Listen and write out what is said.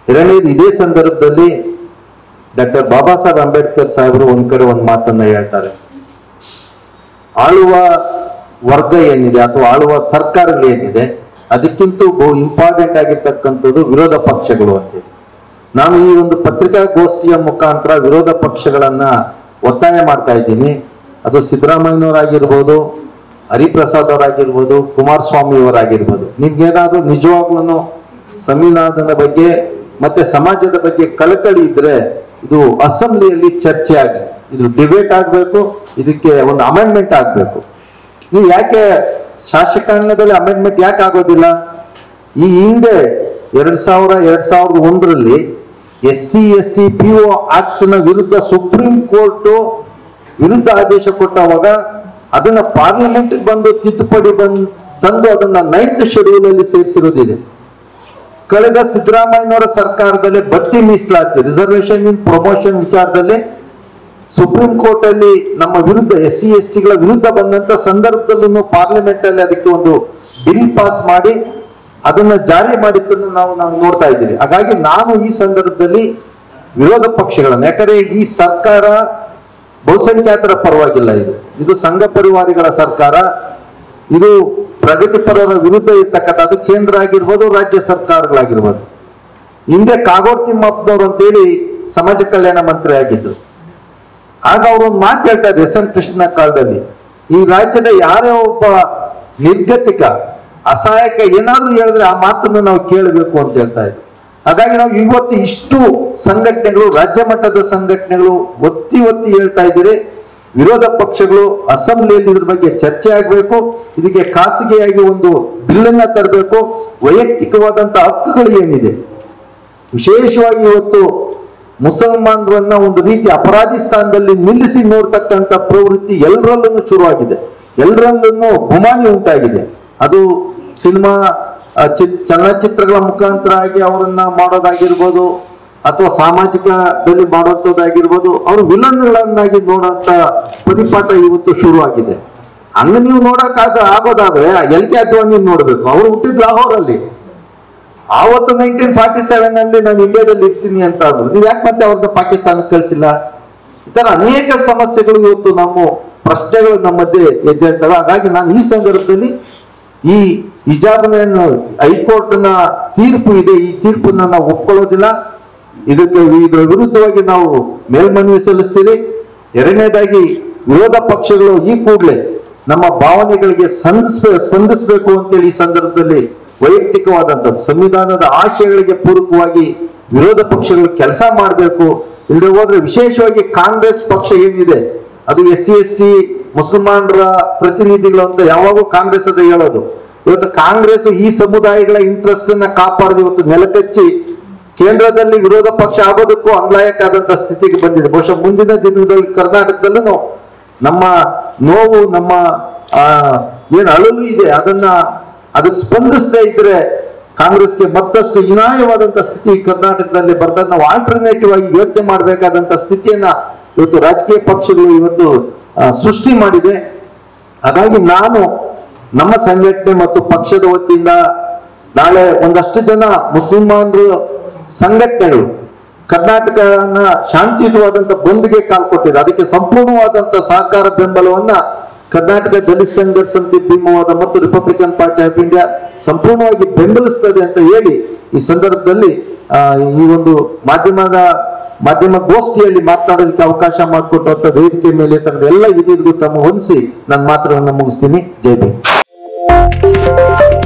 ಎರಡನೇದು ಇದೇ ಸಂದರ್ಭದಲ್ಲಿ ಡಾಕ್ಟರ್ ಬಾಬಾ ಸಾಹೇಬ್ ಅಂಬೇಡ್ಕರ್ ಸಾಹೇಬರು ಒಂದ್ ಕಡೆ ಒಂದು ಮಾತನ್ನ ಹೇಳ್ತಾರೆ ಆಳುವ ವರ್ಗ ಏನಿದೆ ಅಥವಾ ಆಳುವ ಸರ್ಕಾರಗಳು ಏನಿದೆ ಅದಕ್ಕಿಂತ ಬಹು ಇಂಪಾರ್ಟೆಂಟ್ ಆಗಿರ್ತಕ್ಕಂಥದ್ದು ವಿರೋಧ ಪಕ್ಷಗಳು ಅಂತೇಳಿ ನಾನು ಈ ಒಂದು ಪತ್ರಿಕಾಗೋಷ್ಠಿಯ ಮುಖಾಂತರ ವಿರೋಧ ಪಕ್ಷಗಳನ್ನ ಒತ್ತಾಯ ಮಾಡ್ತಾ ಇದ್ದೀನಿ ಅದು ಸಿದ್ದರಾಮಯ್ಯನವರಾಗಿರ್ಬೋದು ಹರಿಪ್ರಸಾದ್ ಅವರಾಗಿರ್ಬೋದು ಕುಮಾರಸ್ವಾಮಿ ಅವರಾಗಿರ್ಬೋದು ನಿಮ್ಗೇನಾದ್ರೂ ನಿಜವಾಗ್ಲೂ ಸಂವಿಧಾನದ ಬಗ್ಗೆ ಮತ್ತೆ ಸಮಾಜದ ಬಗ್ಗೆ ಕಳಕಳಿ ಇದ್ರೆ ಇದು ಅಸೆಂಬ್ಲಿಯಲ್ಲಿ ಚರ್ಚೆ ಆಗಿ ಇದು ಡಿಬೇಟ್ ಆಗ್ಬೇಕು ಇದಕ್ಕೆ ಒಂದು ಅಮೆಂಡ್ಮೆಂಟ್ ಆಗ್ಬೇಕು ನೀವು ಯಾಕೆ ಶಾಸಕಾಂಗದಲ್ಲಿ ಅಮೆಂಡ್ಮೆಂಟ್ ಯಾಕೆ ಆಗೋದಿಲ್ಲ ಈ ಹಿಂದೆ ಎರಡ್ ಸಾವಿರ ಎರಡ್ ಸಾವಿರದ ಒಂದರಲ್ಲಿ S C S T P O act ನ ವಿರುದ್ಧ ಸುಪ್ರೀಂ ಕೋರ್ಟ್ ವಿರುದ್ಧ ಆದೇಶ ಕೊಟ್ಟವಾಗ ಅದನ್ನ ಪಾರ್ಲಿಮೆಂಟ್ ಬಂದು ತಿದ್ದುಪಡಿ ಬಂದ್ ತಂದು ಅದನ್ನ ನೈನ್ತ್ ಶೆಡ್ಯೂಲ್ ಅಲ್ಲಿ ಸೇರಿಸಿರೋದಿದೆ ಕಳೆದ ಸಿದ್ದರಾಮಯ್ಯನವರ ಸರ್ಕಾರದಲ್ಲಿ ಬಡ್ತಿ ಮೀಸಲಾತಿ ರಿಸರ್ವೇಶನ್ ಇನ್ ಪ್ರಮೋಷನ್ ವಿಚಾರದಲ್ಲಿ ಸುಪ್ರೀಂ ಕೋರ್ಟ್ ಅಲ್ಲಿ ನಮ್ಮ ವಿರುದ್ಧ ಎಸ್ ಸಿ ಎಸ್ ಟಿಗಳ ವಿರುದ್ಧ ಬಂದಂತ ಸಂದರ್ಭದಲ್ಲೂ ಪಾರ್ಲಿಮೆಂಟ್ ಅಲ್ಲಿ ಅದಕ್ಕೆ ಒಂದು ಬಿಲ್ ಪಾಸ್ ಮಾಡಿ ಅದನ್ನ ಜಾರಿ ಮಾಡಿದ್ದನ್ನು ನಾವು ನಾವು ನೋಡ್ತಾ ಇದ್ದೀವಿ ಹಾಗಾಗಿ ನಾನು ಈ ಸಂದರ್ಭದಲ್ಲಿ ವಿರೋಧ ಪಕ್ಷಗಳನ್ನ ಯಾಕಂದ್ರೆ ಈ ಸರ್ಕಾರ ಬಹುಸಂಖ್ಯಾತರ ಪರವಾಗಿಲ್ಲ ಇದು ಇದು ಸಂಘ ಪರಿವಾರಿಗಳ ಸರ್ಕಾರ ಇದು ಪ್ರಗತಿಪರರ ವಿರುದ್ಧ ಇರ್ತಕ್ಕಂಥ ಅದು ಕೇಂದ್ರ ಆಗಿರ್ಬೋದು ರಾಜ್ಯ ಸರ್ಕಾರಗಳಾಗಿರ್ಬೋದು ಹಿಂದೆ ಕಾಗೋಡ್ ತಿಮ್ಮಪ್ಪನವರು ಅಂತೇಳಿ ಸಮಾಜ ಕಲ್ಯಾಣ ಮಂತ್ರಿ ಆಗಿದ್ರು ಆಗ ಅವರು ಒಂದು ಮಾತು ಹೇಳ್ತಾರೆ ಎಸ್ ಎನ್ ಕೃಷ್ಣ ಕಾಲದಲ್ಲಿ ಈ ರಾಜ್ಯದ ಯಾರೇ ಒಬ್ಬ ನಿರ್ಗತಿಕ ಅಸಹಾಯಕ ಏನಾದ್ರೂ ಹೇಳಿದ್ರೆ ಆ ಮಾತನ್ನು ನಾವು ಕೇಳಬೇಕು ಅಂತ ಹೇಳ್ತಾ ಇದ್ರು ಹಾಗಾಗಿ ನಾವು ಇವತ್ತು ಇಷ್ಟು ಸಂಘಟನೆಗಳು ರಾಜ್ಯ ಮಟ್ಟದ ಸಂಘಟನೆಗಳು ಒತ್ತಿ ಒತ್ತಿ ಹೇಳ್ತಾ ಇದ್ದೀರಿ ವಿರೋಧ ಪಕ್ಷಗಳು ಅಸೆಂಬ್ಲಿಯಲ್ಲಿ ಇದ್ರ ಬಗ್ಗೆ ಚರ್ಚೆ ಆಗಬೇಕು ಇದಕ್ಕೆ ಖಾಸಗಿಯಾಗಿ ಒಂದು ಬಿಲ್ಲನ್ನ ತರಬೇಕು ವೈಯಕ್ತಿಕವಾದಂತ ಹಕ್ಕುಗಳು ಏನಿದೆ ವಿಶೇಷವಾಗಿ ಇವತ್ತು ಮುಸಲ್ಮಾನರನ್ನ ಒಂದು ರೀತಿ ಅಪರಾಧಿ ಸ್ಥಾನದಲ್ಲಿ ನಿಲ್ಲಿಸಿ ನೋಡ್ತಕ್ಕಂಥ ಪ್ರವೃತ್ತಿ ಎಲ್ಲರಲ್ಲೂ ಶುರುವಾಗಿದೆ ಎಲ್ಲರಲ್ಲೂ ಗುಮಾನಿ ಉಂಟಾಗಿದೆ ಅದು ಸಿನಿಮಾ ಆ, ಚಿ- ಚಲನಚಿತ್ರಗಳ ಮುಖಾಂತರ ಆಗಿ ಅವರನ್ನ ಮಾಡೋದಾಗಿರ್ಬೋದು ಅಥವಾ ಸಾಮಾಜಿಕದಲ್ಲಿ ಮಾಡುವಂಥದ್ದಾಗಿರ್ಬೋದು ಅವರು ವಿಲನ್ಗಳನ್ನಾಗಿ ನೋಡುವಂತ ಪರಿಪಾಠ ಇವತ್ತು ಶುರುವಾಗಿದೆ ಹಂಗ ನೀವು ನೋಡಕ್ಕಾಗ ಆಗೋದಾದ್ರೆ ಎಲ್ ಕೆ ಅದ್ವಾನಿ ನೋಡ್ಬೇಕು ಅವ್ರು ಹುಟ್ಟಿದ್ ಲಾಹೋರಲ್ಲಿ ಆವತ್ತು ನೈನ್ಟೀನ್ ಫಾರ್ಟಿ ಸೆವೆನ್ ಅಲ್ಲಿ ನಾನು ಇಂಡಿಯಾದಲ್ಲಿ ಇರ್ತೀನಿ ಅಂತ ಅಂದ್ರು ನೀವು ಯಾಕೆ ಮತ್ತೆ ಅವ್ರನ್ನ ಪಾಕಿಸ್ತಾನಕ್ಕೆ ಕಳಿಸಿಲ್ಲ ಈ ತರ ಅನೇಕ ಸಮಸ್ಯೆಗಳು ಇವತ್ತು ನಮ್ಮ ಪ್ರಶ್ನೆಗಳು ನಮ್ಮ ಮಧ್ಯೆ ಎದ್ದೇಳ್ತವೆ ಹಾಗಾಗಿ ನಾನು ಈ ಸಂದರ್ಭದಲ್ಲಿ ಈ ಹಿಜಾಬ್ನ ಹೈಕೋರ್ಟ್ ನ ತೀರ್ಪು ಇದೆ ಈ ತೀರ್ಪನ್ನ ನಾವು ಒಪ್ಕೊಳ್ಳೋದಿಲ್ಲ ಇದಕ್ಕೆ ಇದರ ವಿರುದ್ಧವಾಗಿ ನಾವು ಮೇಲ್ಮನವಿ ಸಲ್ಲಿಸ್ತೀವಿ ಎರಡನೇದಾಗಿ ವಿರೋಧ ಪಕ್ಷಗಳು ಈ ಕೂಡಲೇ ನಮ್ಮ ಭಾವನೆಗಳಿಗೆ ಸಂಧಿಸ್ಬೇ ಸ್ಪಂದಿಸಬೇಕು ಅಂತೇಳಿ ಈ ಸಂದರ್ಭದಲ್ಲಿ ವೈಯಕ್ತಿಕವಾದಂಥದ್ದು ಸಂವಿಧಾನದ ಆಶಯಗಳಿಗೆ ಪೂರಕವಾಗಿ ವಿರೋಧ ಪಕ್ಷಗಳು ಕೆಲಸ ಮಾಡಬೇಕು ಇಲ್ಲದೆ ಹೋದ್ರೆ ವಿಶೇಷವಾಗಿ ಕಾಂಗ್ರೆಸ್ ಪಕ್ಷ ಏನಿದೆ ಅದು ಎಸ್ ಸಿ ಎಸ್ ಟಿ ಮುಸಲ್ಮಾನರ ಪ್ರತಿನಿಧಿಗಳು ಅಂತ ಯಾವಾಗೂ ಕಾಂಗ್ರೆಸ್ ಅದ ಹೇಳೋದು ಇವತ್ತು ಕಾಂಗ್ರೆಸ್ ಈ ಸಮುದಾಯಗಳ ಇಂಟ್ರೆಸ್ಟ್ ಅನ್ನ ಕಾಪಾಡದೆ ಇವತ್ತು ನೆಲಕಚ್ಚಿ ಕೇಂದ್ರದಲ್ಲಿ ವಿರೋಧ ಪಕ್ಷ ಆಗೋದಕ್ಕೂ ಅನ್ಲಾಯಕ್ಕಾದಂತ ಸ್ಥಿತಿಗೆ ಬಂದಿದೆ ಬಹುಶಃ ಮುಂದಿನ ದಿನದಲ್ಲಿ ಕರ್ನಾಟಕದಲ್ಲೂ ನಮ್ಮ ನೋವು ನಮ್ಮ ಆ ಏನು ಅಳಲು ಇದೆ ಅದನ್ನ ಅದಕ್ಕೆ ಸ್ಪಂದಿಸದೇ ಇದ್ರೆ ಕಾಂಗ್ರೆಸ್ಗೆ ಮತ್ತಷ್ಟು ಹೀನಾಯವಾದಂತ ಸ್ಥಿತಿ ಕರ್ನಾಟಕದಲ್ಲಿ ಬರ್ತದೆ ನಾವು ಆಲ್ಟರ್ನೇಟಿವ್ ಆಗಿ ಯೋಚನೆ ಮಾಡಬೇಕಾದಂತ ಸ್ಥಿತಿಯನ್ನ ಇವತ್ತು ರಾಜಕೀಯ ಪಕ್ಷಗಳು ಇವತ್ತು ಆ, ಸೃಷ್ಟಿ ಮಾಡಿದೆ ಹಾಗಾಗಿ ನಾನು ನಮ್ಮ ಸಂಘಟನೆ ಮತ್ತು ಪಕ್ಷದ ವತಿಯಿಂದ ನಾಳೆ ಒಂದಷ್ಟು ಜನ ಮುಸಲ್ಮಾನರು ಸಂಘಟನೆಗಳು ಕರ್ನಾಟಕನ ಶಾಂತಿಯುತವಾದಂತ ಬಂದ್ಗೆ ಕಾಲ್ ಕೊಟ್ಟಿದೆ ಅದಕ್ಕೆ ಸಂಪೂರ್ಣವಾದಂತ ಸಹಕಾರ ಬೆಂಬಲವನ್ನ ಕರ್ನಾಟಕ ದಲಿತ ಸಂಘರ್ಷ ಸಮಿತಿ ಭೀಮವಾದ ಮತ್ತು ರಿಪಬ್ಲಿಕನ್ ಪಾರ್ಟಿ ಆಫ್ ಇಂಡಿಯಾ ಸಂಪೂರ್ಣವಾಗಿ ಬೆಂಬಲಿಸ್ತದೆ ಅಂತ ಹೇಳಿ ಈ ಸಂದರ್ಭದಲ್ಲಿ ಆ, ಈ ಒಂದು ಮಾಧ್ಯಮದ ಮಾಧ್ಯಮ ಗೋಷ್ಠಿಯಲ್ಲಿ ಮಾತನಾಡೋದಕ್ಕೆ ಅವಕಾಶ ಮಾಡಿಕೊಟ್ಟಂತ ವೇದಿಕೆ ಮೇಲೆ ತನ್ನ ಎಲ್ಲ ಹಿರಿಯರಿಗೂ ತಮ್ಮ ಹೊಂದಿಸಿ ನನ್ನ ಮಾತುಗಳನ್ನು ಮುಗಿಸ್ತೀನಿ ಜೈ ಭೀಮ್